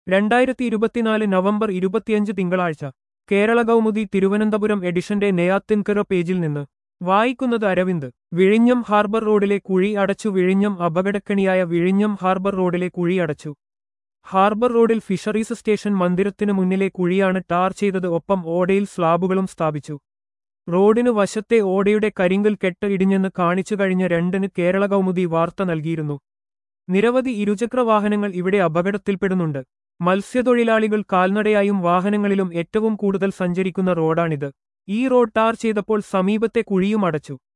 രണ്ടായിരത്തി ഇരുപത്തിനാല് നവംബർ ഇരുപത്തിയഞ്ച് തിങ്കളാഴ്ച കേരള കൗമുദി തിരുവനന്തപുരം എഡിഷന്റെ നെയ്യാത്തിൻകര പേജിൽ നിന്ന് വായിക്കുന്നത് അരവിന്ദ് വിഴിഞ്ഞം ഹാർബർ റോഡിലെ കുഴി അടച്ചു വിഴിഞ്ഞം അപകടക്കണിയായ വിഴിഞ്ഞം ഹാർബർ റോഡിലെ കുഴി അടച്ചു ഹാർബർ റോഡിൽ ഫിഷറീസ് സ്റ്റേഷൻ മന്ദിരത്തിനു മുന്നിലെ കുഴിയാണ് ടാർ ചെയ്തത് ഒപ്പം ഓടയിൽ സ്ലാബുകളും സ്ഥാപിച്ചു റോഡിനു വശത്തെ ഓടയുടെ കരിങ്കൽ കെട്ട് ഇടിഞ്ഞെന്ന് കാണിച്ചു കഴിഞ്ഞ രണ്ടിന് കേരള കൗമുദി വാർത്ത നൽകിയിരുന്നു നിരവധി ഇരുചക്ര വാഹനങ്ങൾ ഇവിടെ അപകടത്തിൽപ്പെടുന്നുണ്ട് മത്സ്യത്തൊഴിലാളികൾ കാൽനടയായും വാഹനങ്ങളിലും ഏറ്റവും കൂടുതൽ സഞ്ചരിക്കുന്ന റോഡാണിത് ഈ റോഡ് ടാർ ചെയ്തപ്പോൾ സമീപത്തെ കുഴിയും അടച്ചു